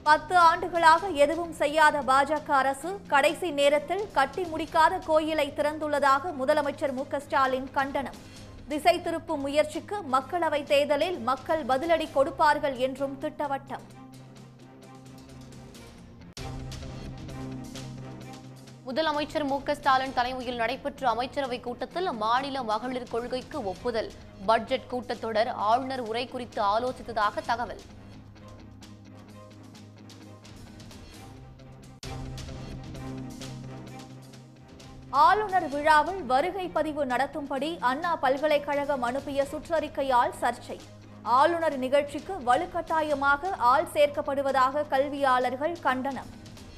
பத்து ஆண்டுகளாக எதுவும் செய்யாத பாஜக அரசு கடைசி நேரத்தில் கட்டி முடிக்காத கோயிலை திறந்துள்ளதாக முதலமைச்சர் மு க ஸ்டாலின் கண்டனம் திசை திருப்பும் முயற்சிக்கு மக்களவைத் தேர்தலில் மக்கள் பதிலடி கொடுப்பார்கள் என்றும் திட்டவட்டம் முதலமைச்சர் மு க ஸ்டாலின் தலைமையில் நடைபெற்ற அமைச்சரவை கூட்டத்தில் மாநில மகளிர் கொள்கைக்கு ஒப்புதல் பட்ஜெட் கூட்டத்தொடர் ஆளுநர் உரை குறித்து ஆலோசித்ததாக தகவல் ஆளுநர் விழாவில் வருகை பதிவு நடத்தும்படி அண்ணா பல்கலைக்கழகம் அனுப்பிய சுற்றறிக்கையால் சர்ச்சை ஆளுநர் நிகழ்ச்சிக்கு வலுக்கட்டாயமாக ஆள் சேர்க்கப்படுவதாக கல்வியாளர்கள் கண்டனம்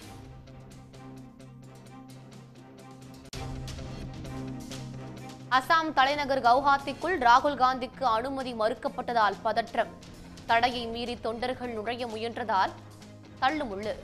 அசாம் தலைநகர் கவுஹாத்திக்குள் ராகுல் காந்திக்கு அனுமதி மறுக்கப்பட்டதால் பதற்றம் தடையை மீறி தொண்டர்கள் நுழைய முயன்றதால் தள்ளுமுள்ளு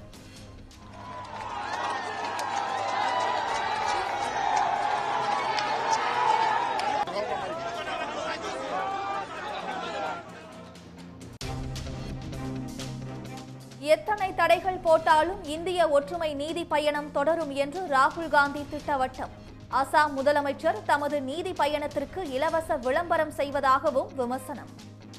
எத்தனை தடைகள் போட்டாலும் இந்திய ஒற்றுமை நீதி பயணம் தொடரும் என்று ராகுல் காந்தி திட்டவட்டம் அசாம் முதலமைச்சர் தமது நீதி பயணத்திற்கு இலவச விளம்பரம் செய்வதாகவும் விமர்சனம்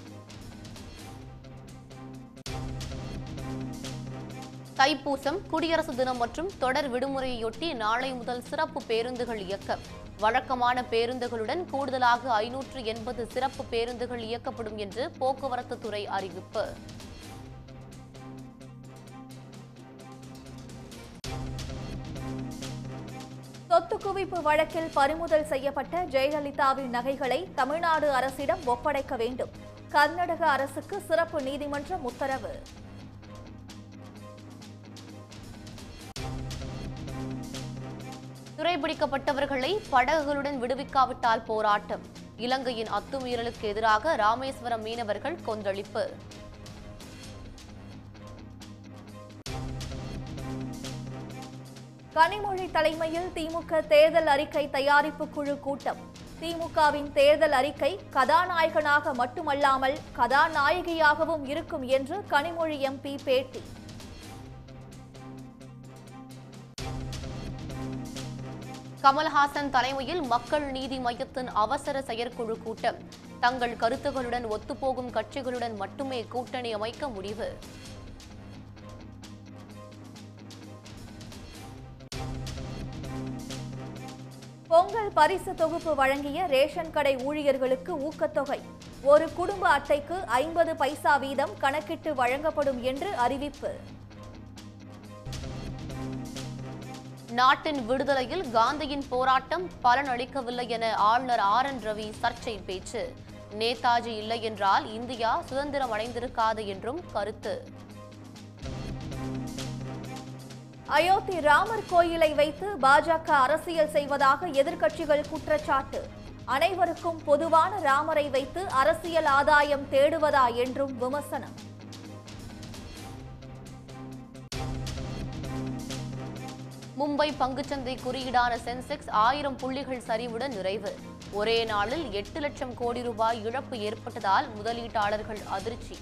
தைப்பூசம் குடியரசு தினம் மற்றும் தொடர் விடுமுறையொட்டி நாளை முதல் சிறப்பு பேருந்துகள் இயக்கம் வழக்கமான பேருந்துகளுடன் கூடுதலாக ஐநூற்று எண்பது சிறப்பு பேருந்துகள் இயக்கப்படும் என்று போக்குவரத்து துறை அறிவிப்பு சொத்து குவிப்பு வழக்கில் பறிமுதல் செய்யப்பட்ட ஜெயலலிதாவின் நகைகளை தமிழ்நாடு அரசிடம் ஒப்படைக்க வேண்டும் கர்நாடக அரசுக்கு சிறப்பு நீதிமன்றம் உத்தரவு துறைபிடிக்கப்பட்டவர்களை படகுகளுடன் விடுவிக்காவிட்டால் போராட்டம் இலங்கையின் அத்துமீறலுக்கு எதிராக ராமேஸ்வரம் மீனவர்கள் கொந்தளிப்பு கனிமொழி தலைமையில் திமுக தேர்தல் அறிக்கை தயாரிப்பு குழு கூட்டம் திமுகவின் தேர்தல் அறிக்கை கதாநாயகனாக மட்டுமல்லாமல் கதாநாயகியாகவும் இருக்கும் என்று கனிமொழி எம்பி பேட்டி கமல்ஹாசன் தலைமையில் மக்கள் நீதி மையத்தின் அவசர செயற்குழு கூட்டம் தங்கள் கருத்துகளுடன் ஒத்துப்போகும் கட்சிகளுடன் மட்டுமே கூட்டணி அமைக்க முடிவு பொங்கல் பரிசு தொகுப்பு வழங்கிய ரேஷன் கடை ஊழியர்களுக்கு ஊக்கத்தொகை ஒரு குடும்ப அட்டைக்கு ஐம்பது பைசா வீதம் கணக்கிட்டு வழங்கப்படும் என்று அறிவிப்பு நாட்டின் விடுதலையில் காந்தியின் போராட்டம் பலனளிக்கவில்லை என ஆளுநர் ஆர் என் ரவி சர்ச்சை பேச்சு நேதாஜி இல்லை என்றால் இந்தியா சுதந்திரம் அடைந்திருக்காது என்றும் கருத்து அயோத்தி ராமர் கோயிலை வைத்து பாஜக அரசியல் செய்வதாக எதிர்க்கட்சிகள் குற்றச்சாட்டு அனைவருக்கும் பொதுவான ராமரை வைத்து அரசியல் ஆதாயம் தேடுவதா என்றும் விமர்சனம் மும்பை பங்குச்சந்தை குறியீடான சென்செக்ஸ் ஆயிரம் புள்ளிகள் சரிவுடன் நிறைவு ஒரே நாளில் எட்டு லட்சம் கோடி ரூபாய் இழப்பு ஏற்பட்டதால் முதலீட்டாளர்கள் அதிர்ச்சி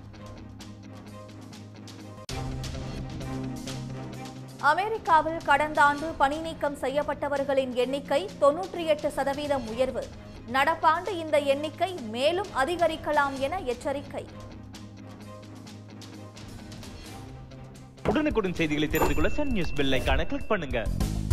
அமெரிக்காவில் கடந்த ஆண்டு பணி நீக்கம் செய்யப்பட்டவர்களின் எண்ணிக்கை தொன்னூற்றி எட்டு சதவீதம் உயர்வு நடப்பாண்டு இந்த எண்ணிக்கை மேலும் அதிகரிக்கலாம் என எச்சரிக்கை உடனுக்குடன் செய்திகளை தெரிந்து கொள்ள சன் நியூஸ் பெல் ஐகானை கிளிக் பண்ணுங்க